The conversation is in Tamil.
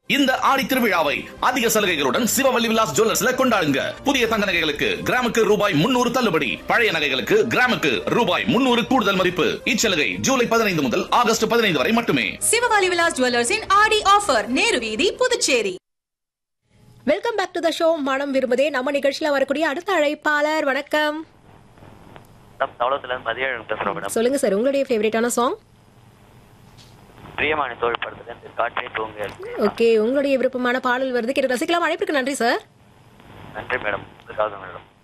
இந்த ஆடி திருவிழாவை அதிக சலுகைகளுடன் சிவவல்லி விலாஸ் ஜுவல்லர்ஸ்ல கொண்டாடுங்க புதிய தங்க நகைகளுக்கு கிராமுக்கு ரூபாய் முன்னூறு தள்ளுபடி பழைய நகைகளுக்கு கிராமுக்கு ரூபாய் முன்னூறு கூடுதல் மதிப்பு இச்சலுகை ஜூலை பதினைந்து முதல் ஆகஸ்ட் பதினைந்து வரை மட்டுமே சிவகாலி விலாஸ் ஜுவல்லர்ஸின் ஆடி ஆஃபர் நேரு வீதி Puducherry welcome back to the show மனம் விரும்புதே நம்ம நிகழ்ச்சியில வரக்கூடிய அடுத்த அழைப்பாளர் வணக்கம் மேடம் தவளத்துல இருந்து மதியம் பேசுறோம் மேடம் சொல்லுங்க சார் உங்களுடைய ஃபேவரட்டான சாங் பிரியமான தோல் படத்துல இருந்து காற்றே தூங்க ஓகே உங்களுடைய விருப்பமான பாடல் வருது கேட்டு ரசிக்கலாம் அழைப்பிற்கு நன்றி சார் நன்றி மேடம் உங்களுக்காக மேடம்